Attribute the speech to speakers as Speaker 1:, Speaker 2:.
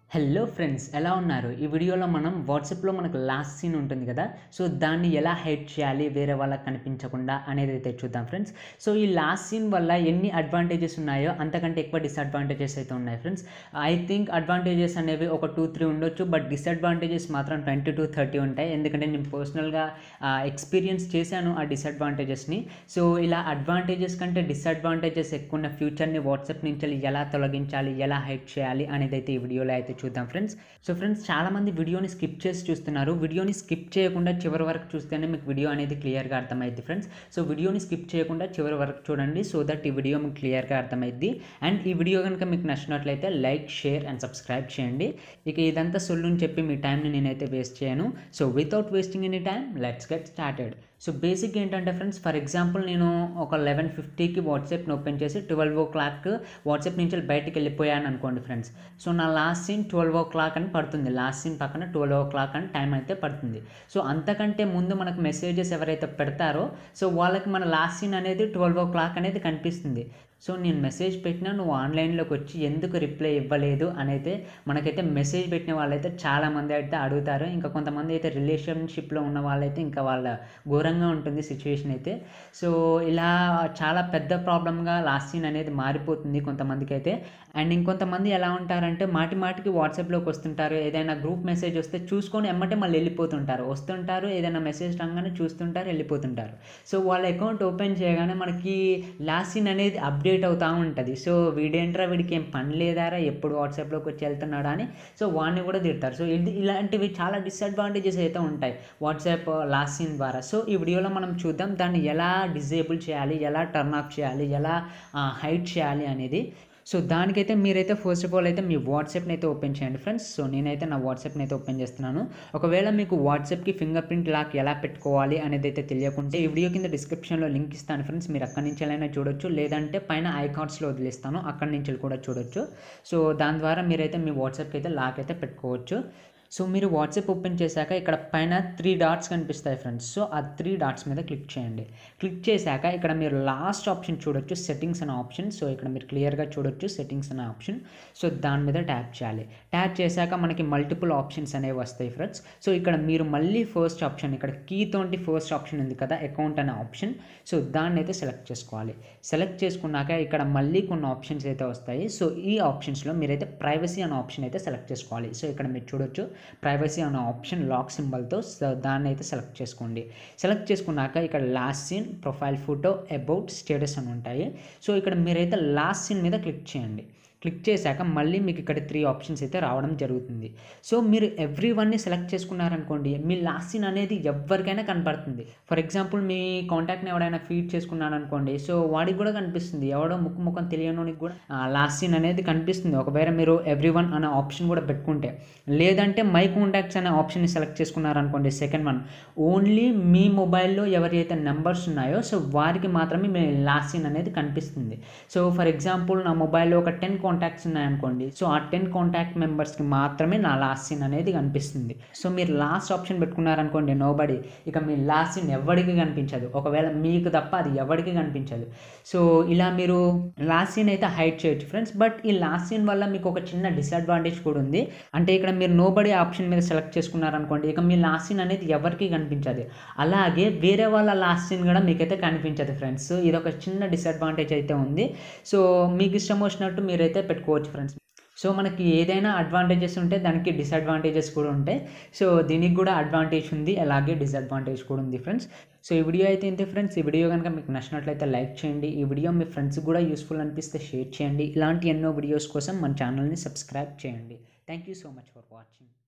Speaker 1: hello friends ఎలా ఉన్నారు ఈ వీడియోలో మనం వాట్సాప్లో మనకు లాస్ట్ సీన్ ఉంటుంది కదా సో దాన్ని ఎలా హైడ్ చేయాలి వేరే వాళ్ళకి కనిపించకుండా అనేది అయితే చూద్దాం ఫ్రెండ్స్ సో ఈ లాస్ట్ సీన్ వల్ల ఎన్ని అడ్వాంటేజెస్ ఉన్నాయో అంతకంటే ఎక్కువ డిసడ్వాంటేజెస్ అయితే ఉన్నాయి ఫ్రెండ్స్ ఐ థింక్ అడ్వాంటేజెస్ అనేవి ఒక టూ త్రీ ఉండొచ్చు బట్ డిసడ్వాంటేజెస్ మాత్రం ట్వంటీ టు థర్టీ ఉంటాయి ఎందుకంటే నేను పర్సనల్గా ఎక్స్పీరియన్స్ చేశాను ఆ డిసడ్వాంటేజెస్ని సో ఇలా అడ్వాంటేజెస్ కంటే డిసడ్వాంటేజెస్ ఎక్కువ ఉన్న ఫ్యూచర్ని వాట్సాప్ నుంచి ఎలా తొలగించాలి ఎలా హైడ్ చేయాలి అనేది అయితే ఈ వీడియోలో అయితే చూద్దాం ఫ్రెండ్స్ సో ఫ్రెండ్స్ చాలామంది వీడియోని స్కిప్ చేసి చూస్తున్నారు వీడియోని స్కిప్ చేయకుండా చివరి వరకు చూస్తేనే మీకు వీడియో అనేది క్లియర్గా అర్థమైంది ఫ్రెండ్స్ సో వీడియోని స్కిప్ చేయకుండా చివరి వరకు చూడండి సో దట్ ఈ వీడియో మీకు క్లియర్గా అర్థమైద్ది అండ్ ఈ వీడియో కనుక మీకు నచ్చినట్లయితే లైక్ షేర్ అండ్ సబ్స్క్రైబ్ చేయండి ఇక ఇదంతా సొల్లుని చెప్పి మీ టైంని నేనైతే వేస్ట్ చేయను so without wasting any time let's get started so basic ఏంటంటే ఫ్రెండ్స్ ఫర్ ఎగ్జాంపుల్ నేను ఒక లెవెన్ ఫిఫ్టీకి వాట్సాప్ని ఓపెన్ చేసి ట్వెల్వ్ ఓ క్లాక్ వాట్సాప్ నుంచి బయటికి వెళ్ళిపోయాను అనుకోండి ఫ్రెండ్స్ సో నా last seen twelve o'clock అని పడుతుంది లాస్ట్ సీన్ పక్కన ట్వెల్వ్ ఓ క్లాక్ అని టైం అయితే పడుతుంది సో అంతకంటే ముందు మనకు మెసేజెస్ ఎవరైతే పెడతారో సో వాళ్ళకి మన లాస్ట్ సీన్ అనేది ట్వెల్వ్ ఓ క్లాక్ అనేది కనిపిస్తుంది సో నేను మెసేజ్ పెట్టినా నువ్వు ఆన్లైన్లోకి వచ్చి ఎందుకు రిప్లై ఇవ్వలేదు అని అయితే మనకైతే మెసేజ్ పెట్టిన వాళ్ళైతే చాలామంది అయితే అడుగుతారు ఇంకా కొంతమంది అయితే రిలేషన్షిప్లో ఉన్న వాళ్ళైతే ఇంకా వాళ్ళ ఘోరంగా ఉంటుంది సిచ్యువేషన్ అయితే సో ఇలా చాలా పెద్ద ప్రాబ్లమ్గా లాస్ట్ సీన్ అనేది మారిపోతుంది కొంతమందికి అయితే అండ్ ఇంకొంతమంది ఎలా ఉంటారంటే మాటి మాటికి వాట్సాప్లోకి వస్తుంటారు ఏదైనా గ్రూప్ మెసేజ్ వస్తే చూసుకొని ఎమ్మటే మళ్ళీ వెళ్ళిపోతుంటారు వస్తుంటారు ఏదైనా మెసేజ్ రాగానే చూస్తుంటారు వెళ్ళిపోతుంటారు సో వాళ్ళ అకౌంట్ ఓపెన్ చేయగానే మనకి లాస్ట్ సీన్ అనేది అప్డేట్ అవుతూ ఉంటుంది సో వీడేంట్రా వీడికి ఏం పని లేదారా ఎప్పుడు వాట్సాప్లోకి వచ్చి వెళ్తున్నాడా అని సో వాడిని కూడా తిడతారు సో ఇది ఇలాంటివి చాలా డిసడ్వాంటేజెస్ అయితే ఉంటాయి వాట్సాప్ లాస్ట్ సీన్ ద్వారా సో ఈ వీడియోలో మనం చూద్దాం దాన్ని ఎలా డిజేబుల్ చేయాలి ఎలా టర్న్ ఆఫ్ చేయాలి ఎలా హైడ్ చేయాలి అనేది సో దానికైతే మీరైతే ఫస్ట్ ఆఫ్ ఆల్ అయితే మీ వాట్సాప్ని అయితే ఓపెన్ చేయండి ఫ్రెండ్స్ సో నేనైతే నా వాట్సాప్ని అయితే ఓపెన్ చేస్తున్నాను ఒకవేళ మీకు వాట్సాప్కి ఫింగర్ ప్రింట్ లాక్ ఎలా పెట్టుకోవాలి అనేది అయితే తెలియకుంటే ఈ వీడియో కింద డిస్క్రిప్షన్లో లింక్ ఇస్తాను ఫ్రెండ్స్ మీరు అక్కడి నుంచి ఎలా చూడొచ్చు లేదంటే పైన ఐకార్డ్స్లో వదిలేస్తాను అక్కడి నుంచి కూడా చూడొచ్చు సో దాని ద్వారా మీరైతే మీ వాట్సాప్కి అయితే లాక్ అయితే పెట్టుకోవచ్చు సో మీరు వాట్సాప్ ఓపెన్ చేశాక ఇక్కడ పైన త్రీ డాట్స్ కనిపిస్తాయి ఫ్రెండ్స్ సో ఆ త్రీ డాట్స్ మీద క్లిక్ చేయండి క్లిక్ చేశాక ఇక్కడ మీరు లాస్ట్ ఆప్షన్ చూడొచ్చు సెట్టింగ్స్ అనే ఆప్షన్ సో ఇక్కడ మీరు క్లియర్గా చూడొచ్చు సెట్టింగ్స్ అనే ఆప్షన్ సో దాని మీద ట్యాప్ చేయాలి ట్యాప్ చేశాక మనకి మల్టిపుల్ ఆప్షన్స్ అనేవి వస్తాయి ఫ్రెండ్స్ సో ఇక్కడ మీరు మళ్ళీ ఫస్ట్ ఆప్షన్ ఇక్కడ కీ తోటి ఫస్ట్ ఆప్షన్ ఉంది కదా అకౌంట్ అనే ఆప్షన్ సో దాన్ని అయితే సెలెక్ట్ చేసుకోవాలి సెలెక్ట్ చేసుకున్నాక ఇక్కడ మళ్ళీ కొన్ని ఆప్షన్స్ అయితే వస్తాయి సో ఈ ఆప్షన్స్లో మీరైతే ప్రైవసీ అనే ఆప్షన్ అయితే సెలెక్ట్ చేసుకోవాలి సో ఇక్కడ మీరు చూడొచ్చు ప్రైవసీ అనే ఆప్షన్ లాక్ సింబల్తో దాన్ని అయితే సెలెక్ట్ చేసుకోండి సెలెక్ట్ చేసుకున్నాక ఇక్కడ last seen profile photo about status అని ఉంటాయి సో ఇక్కడ మీరైతే లాస్ట్ సీన్ మీద క్లిక్ చేయండి క్లిక్ చేశాక మళ్ళీ మీకు ఇక్కడ త్రీ ఆప్షన్స్ అయితే రావడం జరుగుతుంది సో మీరు ఎవ్రీ వన్ని సెలెక్ట్ చేసుకున్నారనుకోండి మీ లాస్ట్ సీన్ అనేది ఎవరికైనా కనపడుతుంది ఫర్ ఎగ్జాంపుల్ మీ కాంటాక్ట్ని ఎవడైనా ఫీడ్ చేసుకున్నాను అనుకోండి సో వాడికి కూడా కనిపిస్తుంది ఎవడో ముక్కు ముఖం తెలియనోనికి కూడా లాస్ట్ సీన్ అనేది కనిపిస్తుంది ఒకవేళ మీరు ఎవ్రీ వన్ అనే ఆప్షన్ కూడా పెట్టుకుంటే లేదంటే మై కాంటాక్ట్స్ అనే ఆప్షన్ని సెలెక్ట్ చేసుకున్నారనుకోండి సెకండ్ వన్ ఓన్లీ మీ మొబైల్లో ఎవరైతే నెంబర్స్ ఉన్నాయో సో వారికి మాత్రమే మీ లాస్ట్ సీన్ అనేది కనిపిస్తుంది సో ఫర్ ఎగ్జాంపుల్ నా మొబైల్లో ఒక టెన్ కాంటాక్ట్స్ ఉన్నాయనుకోండి సో ఆ టెన్ కాంటాక్ట్ మెంబర్స్కి మాత్రమే నా లాస్ట్ సీన్ అనేది కనిపిస్తుంది సో మీరు లాస్ట్ ఆప్షన్ పెట్టుకున్నారనుకోండి నోబడి ఇక మీ లాస్ట్ సీన్ ఎవరికి కనిపించదు ఒకవేళ మీకు తప్ప అది ఎవరికి కనిపించదు సో ఇలా మీరు లాస్ట్ సీన్ అయితే హైడ్ చేయొచ్చు ఫ్రెండ్స్ బట్ ఈ లాస్ట్ సీన్ వల్ల మీకు ఒక చిన్న డిసడ్వాంటేజ్ కూడా ఉంది అంటే ఇక్కడ మీరు నోబడి ఆప్షన్ మీద సెలెక్ట్ చేసుకున్నారనుకోండి ఇక మీ లాస్ట్ సీన్ అనేది ఎవరికి కనిపించదు అలాగే వేరే వాళ్ళ లాస్ట్ సీన్ కూడా మీకైతే కనిపించదు ఫ్రెండ్స్ ఇది ఒక చిన్న డిసడ్వాంటేజ్ అయితే ఉంది సో మీకు ఇష్టం వచ్చినట్టు మీరైతే పెట్టుకోవచ్చు ఫ్రెండ్స్ సో మనకి ఏదైనా అడ్వాంటేజెస్ ఉంటే దానికి డిసడ్వాంటేజెస్ కూడా ఉంటాయి సో దీనికి కూడా అడ్వాంటేజ్ ఉంది అలాగే డిసడ్వాంటేజ్ కూడా ఉంది ఫ్రెండ్స్ సో ఈ వీడియో అయితే ఇంతే ఫ్రెండ్స్ ఈ వీడియో కనుక మీకు నచ్చినట్లయితే లైక్ చేయండి ఈ వీడియో మీ ఫ్రెండ్స్ కూడా యూస్ఫుల్ అనిపిస్తే షేర్ చేయండి ఇలాంటి ఎన్నో వీడియోస్ కోసం మన ఛానల్ని సబ్స్క్రైబ్ చేయండి thank you so much for watching